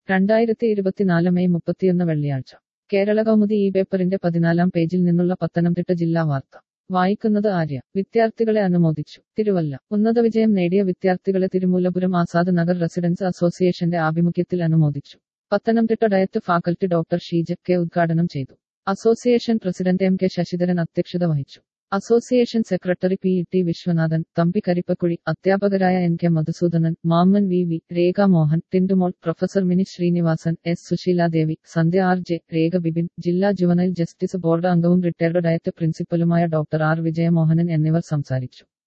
രണ്ടായിരത്തി ഇരുപത്തിനാല് മെയ് മുപ്പത്തിയൊന്ന് വെള്ളിയാഴ്ച കേരള കൗമുദി ഈ പേപ്പറിന്റെ പതിനാലാം പേജിൽ നിന്നുള്ള പത്തനംതിട്ട ജില്ലാ വാർത്ത വായിക്കുന്നത് ആര്യ വിദ്യാർത്ഥികളെ അനുമോദിച്ചു തിരുവല്ല ഉന്നത വിജയം നേടിയ വിദ്യാർത്ഥികളെ തിരുമൂലപുരം ആസാദ് നഗർ റെസിഡൻസ് അസോസിയേഷന്റെ ആഭിമുഖ്യത്തിൽ അനുമോദിച്ചു Pathanamthitta DIET faculty doctor Sheeja K ഉദ്ഘാടനം ചെയ്തു association president M K Sasidharan അധ്യക്ഷത വഹിച്ചു association secretary P T Viswanathan Thampi Karippakkuzhi അധ്യാപകരായ N K Madhusoodanan Mammen V V Rekha Mohan Tindumol professor Mini Srinivasan S Susheeladevi Sandhya R J Rekha Bibin ജില്ലാ ജുവനൈൽ ജസ്റ്റിസ് ബോർഡ് അംഗവും റിട്ടയർഡ് ഡയറ്റ് പ്രിൻസിപ്പലുമായ ഡോക്ടർ ആർ വിജയമോഹനൻ എന്നിവർ സംസാരിച്ചു